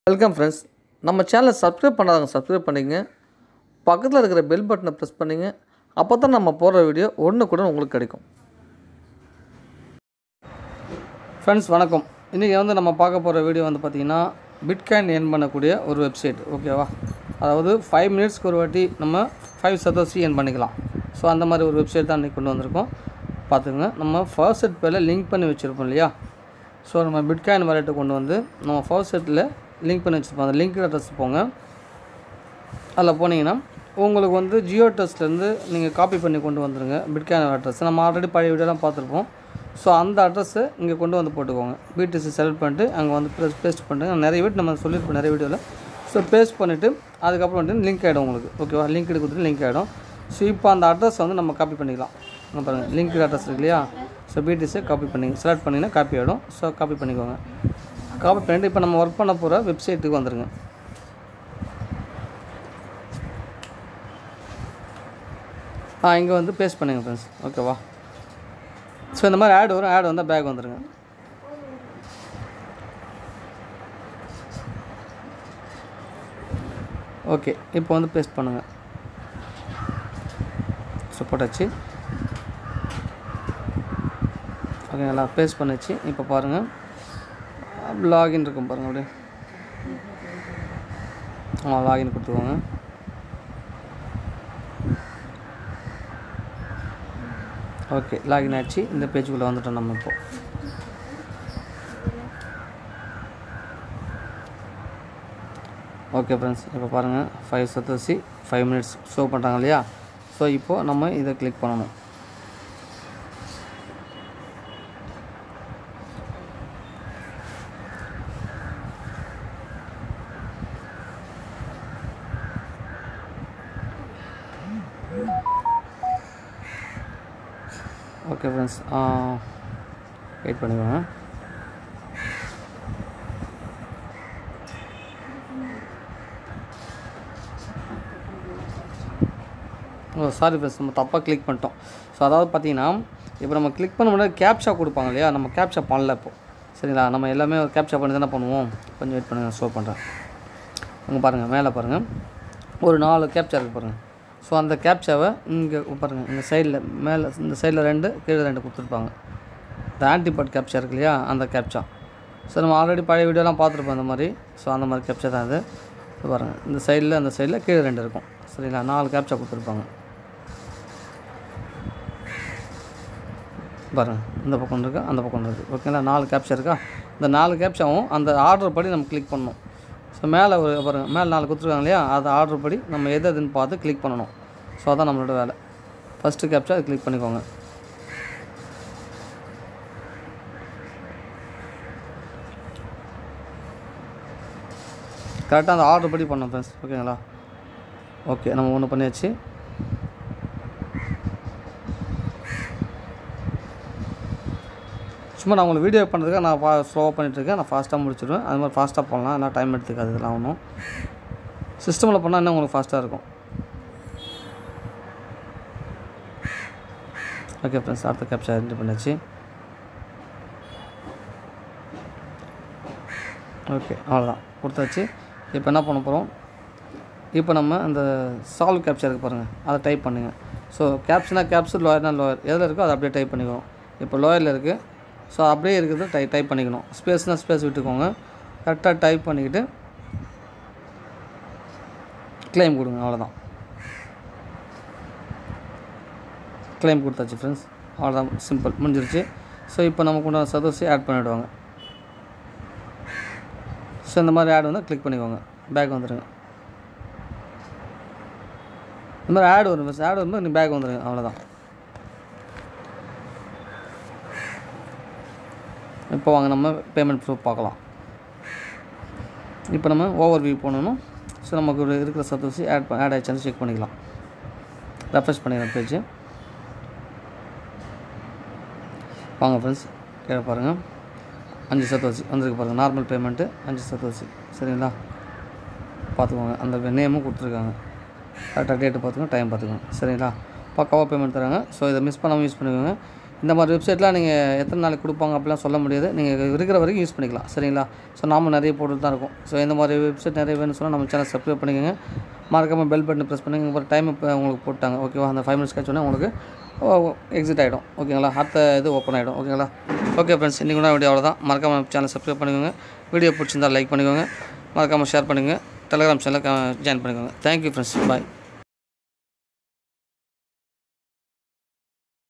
welcome friends நம்ம சேனலை subscribe பண்ணாதவங்க சப்ஸ்கிரைப் பண்ணிக்கங்க பக்கத்தில் இருக்கிற பெல் பட்டனை ப்ரெஸ் பண்ணிங்க அப்போ தான் நம்ம போடுற வீடியோ ஒன்று கூட உங்களுக்கு கிடைக்கும் ஃப்ரெண்ட்ஸ் வணக்கம் இன்றைக்கி வந்து நம்ம பார்க்க போகிற வீடியோ வந்து பார்த்திங்கன்னா பிட்காயின் ஏர்ன் பண்ணக்கூடிய ஒரு வெப்சைட் ஓகேவா அதாவது ஃபைவ் மினிட்ஸ்க்கு ஒரு வாட்டி நம்ம ஃபைவ் சதோசி ஏர்ன் பண்ணிக்கலாம் ஸோ அந்த மாதிரி ஒரு வெப்சைட் தான் இன்றைக்கி கொண்டு வந்திருக்கோம் பார்த்துங்க நம்ம ஃபர்ஸ்ட் செட் பேரில் லிங்க் பண்ணி வச்சுருப்போம் இல்லையா ஸோ நம்ம பிட்காயின் வாலெட்டை கொண்டு வந்து நம்ம ஃபர்ஸ்ட் செட்டில் லிங்க் பண்ணி வச்சுருப்போம் அந்த லிங்க் அட்ரஸ் போங்க அதில் போனீங்கன்னா உங்களுக்கு வந்து ஜியோ டெஸ்ட்லேருந்து நீங்கள் காப்பி பண்ணி கொண்டு வந்துடுங்க பிட்காயின் அட்ரஸ் நம்ம ஆல்ரெடி பழைய வீடியோலாம் பார்த்துருப்போம் ஸோ அந்த அட்ரஸை இங்கே கொண்டு வந்து போட்டுக்கோங்க பிடிசி செலக்ட் பண்ணிட்டு அங்கே வந்து ப்ரெஸ் பேஸ்ட் பண்ணிட்டு நிறைய வீட்டு நம்ம சொல்லியிருப்போம் நிறைய வீடியோவில் ஸோ பேஸ்ட் பண்ணிவிட்டு அதுக்கப்புறம் வந்து லிங்க் ஆகிடும் உங்களுக்கு ஓகேவா லிங்க் கொடுத்துட்டு லிங்க் ஆகிடும் ஸோ இப்போ அந்த அட்ரஸ் வந்து நம்ம காப்பி பண்ணிக்கலாம் இங்க பாருங்கள் லிங்க் அட்ரஸ் இருக்கு இல்லையா ஸோ பிடிஸை காப்பி பண்ணி செலக்ட் பண்ணிங்கன்னா காப்பி ஆகிடும் ஸோ காப்பி பண்ணிக்கோங்க காப்பி பண்ணிட்டு இப்போ நம்ம ஒர்க் பண்ண போகிற வெப்சைட்டுக்கு வந்துடுங்க ஆ இங்கே வந்து பேஸ்ட் பண்ணுங்கள் ஃப்ரெண்ட்ஸ் ஓகேவா ஸோ இந்த மாதிரி ஆட் வரும் ஆட் வந்தால் பேக் வந்துடுங்க ஓகே இப்போ வந்து பேஸ்ட் பண்ணுங்கள் ஸோ போட்டாச்சு ஓகேங்களா பேஸ்ட் பண்ணிச்சு இப்போ பாருங்கள் லாகின் இருக்கும் பாருங்கள் அப்படியே ஆ லாகின் கொடுத்துக்கோங்க ஓகே லாகின் ஆச்சு இந்த பேஜுக்குள்ளே வந்துட்டோம் நம்ம இப்போ ஓகே ஃப்ரெண்ட்ஸ் இப்போ பாருங்கள் five satoshi five minutes show பண்ணுறாங்க இல்லையா ஸோ இப்போது நம்ம இதை கிளிக் பண்ணணும் ஓகே ஃப்ரெண்ட்ஸ் வெயிட் பண்ணிக்கோங்க ஓ சாரி ஃப்ரெண்ட்ஸ் நம்ம தப்பாக கிளிக் பண்ணிட்டோம் ஸோ அதாவது பார்த்தீங்கன்னா இப்போ நம்ம கிளிக் பண்ண முன்னாடி கேப்ஷா கொடுப்பாங்க இல்லையா நம்ம கேப்ஷா பண்ணல இப்போ சரிங்களா நம்ம எல்லாமே ஒரு கேப்ஷா பண்ணி தானே பண்ணுவோம் கொஞ்சம் வெயிட் பண்ணுங்கள் ஷோ பண்ணுறேன் அங்கே பாருங்கள் மேலே பாருங்கள் ஒரு நாலு கேப்சா இருக்குது பாருங்கள் ஸோ அந்த கேப்சாவை இங்கே பாருங்கள் இந்த சைடில் மேலே இந்த சைடில் ரெண்டு கீழே ரெண்டு கொடுத்துருப்பாங்க இந்த ஆன்டிபாட் கேப்சா இருக்கு இல்லையா அந்த கேப்சா ஸோ நம்ம ஆல்ரெடி பழைய வீடியோலாம் பார்த்துருப்போம் அந்த மாதிரி ஸோ அந்த மாதிரி கேப்சா தான் இது இது பாருங்கள் இந்த சைடில் அந்த சைடில் கீழே ரெண்டு இருக்கும் சரிங்களா நாலு கேப்சா கொடுத்துருப்பாங்க பாருங்கள் இந்த பக்கம் இருக்கா அந்த பக்கம் இருக்குது ஓகேங்களா நாலு கேப்சா இருக்கா இந்த நாலு கேப்சாவும் அந்த ஆர்டர் படி நம்ம கிளிக் பண்ணணும் ஸோ மேலே ஒரு பாருங்கள் மேலே நாலு கொடுத்துருக்காங்க இல்லையா அது ஆர்டர் படி நம்ம எது எதுன்னு பார்த்து கிளிக் பண்ணணும் ஸோ அதான் நம்மளோட வேலை ஃபஸ்ட்டு கேப்சா அது கிளிக் பண்ணிக்கோங்க கரெக்டாக அந்த ஆர்டர் படி பண்ணோம் ஃப்ரெண்ட்ஸ் ஓகேங்களா ஓகே நம்ம ஒன்று பண்ணியாச்சு சும்மா நான் உங்களுக்கு வீடியோ பண்ணுறதுக்காக நான் ஃபா ஸ்லோவாக பண்ணிகிட்ருக்கேன் நான் ஃபாஸ்ட்டாக முடிச்சிடுவேன் அது மாதிரி ஃபாஸ்ட்டாக பண்ணலாம் எல்லாம் டைம் எடுத்துக்காது இதெல்லாம் ஒன்றும் சிஸ்டமில் பண்ணால் இன்னும் உங்களுக்கு ஃபாஸ்ட்டாக இருக்கும் ஓகே ஃப்ரெண்ட்ஸ் அடுத்த கேப்சா ரெடி பண்ணியாச்சு ஓகே அவ்வளோதான் கொடுத்தாச்சு இப்போ என்ன பண்ண போகிறோம் இப்போ நம்ம அந்த சால்வ் கேப்சா இருக்குது பாருங்கள் அதை டைப் பண்ணுங்கள் ஸோ கேப்ஸ்னா கேப்ஸ் லோயர்னா லோயர் எதில் இருக்கோ அதை அப்படியே டைப் பண்ணிக்கணும் இப்போ லோயரில் இருக்குது ஸோ அப்படியே இருக்கிறது டை டைப் பண்ணிக்கணும் ஸ்பேஸ்னால் ஸ்பேஸ் விட்டுக்கோங்க கரெக்டாக டைப் பண்ணிக்கிட்டு கிளைம் கொடுங்க அவ்வளோதான் கிளைம் கொடுத்தாச்சு ஃப்ரெண்ட்ஸ் அவ்வளோதான் சிம்பிள் முடிஞ்சிருச்சு ஸோ இப்போ நமக்கு உண்டான சதோசி ஆட் பண்ணிவிடுவாங்க ஸோ இந்த மாதிரி ஆட் வந்து கிளிக் பண்ணிக்கோங்க பேக் வந்துடுங்க இந்த மாதிரி ஆட் வரும் பஸ் ஆட் வரும்போது நீ பேக் வந்துடுங்க அவ்வளோதான் இப்போ வாங்க நம்ம பேமெண்ட் ப்ரூஃப் பார்க்கலாம் இப்போ நம்ம ஓவர் வியூ போனோம் ஸோ நமக்கு ஒரு இருக்கிற சத்தோசி ஆட் ஆட் ஆயிடுச்சான்னு செக் பண்ணிக்கலாம் ரெஃப்ரெஷ் பண்ணிக்கலாம் பேஜ் வாங்க ஃப்ரெண்ட்ஸ் கீழே பாருங்கள் அஞ்சு சத்தோசி வந்திருக்கு பாருங்கள் நார்மல் பேமெண்ட்டு அஞ்சு சத்தோசி சரிங்களா பார்த்துக்கோங்க அந்த நேமும் கொடுத்துருக்காங்க கரெக்டாக டேட்டு பார்த்துக்கோங்க டைம் பார்த்துக்கோங்க சரிங்களா பக்காவாக பேமெண்ட் தராங்க ஸோ இதை மிஸ் பண்ணாமல் யூஸ் பண்ணிக்கோங்க இந்த மாதிரி வெப்சைட்லாம் நீங்கள் எத்தனை நாளைக்கு கொடுப்பாங்க அப்படிலாம் சொல்ல முடியாது நீங்கள் இருக்கிற வரைக்கும் யூஸ் பண்ணிக்கலாம் சரிங்களா ஸோ நாம நிறைய போட்டுட்டு தான் இருக்கும் ஸோ இந்த மாதிரி வெப்சைட் நிறைய வேணும்னு சொன்னால் நம்ம சேனல் சப்ஸ்கிரைப் பண்ணிக்கோங்க மறக்காமல் பெல் பட்டன் ப்ரெஸ் பண்ணுங்க அப்புறம் டைம் இப்போ உங்களுக்கு போட்டாங்க ஓகேவா அந்த ஃபைவ் மினிட்ஸ் கழிச்சோன்னே உங்களுக்கு எக்ஸிட் ஆகிடும் ஓகேங்களா அடுத்த இது ஓப்பன் ஆகிடும் ஓகேங்களா ஓகே ஃப்ரெண்ட்ஸ் இன்றைக்கி கூட வீடியோ அவ்வளோதான் மறக்காமல் சேனல் சப்ஸ்கிரைப் பண்ணிக்கோங்க வீடியோ பிடிச்சிருந்தா லைக் பண்ணிக்கோங்க மறக்காமல் ஷேர் பண்ணுங்கள் டெலிகிராம் சேனலில் ஜாயின் பண்ணிக்கோங்க தேங்க்யூ ஃப்ரெண்ட்ஸ் பாய்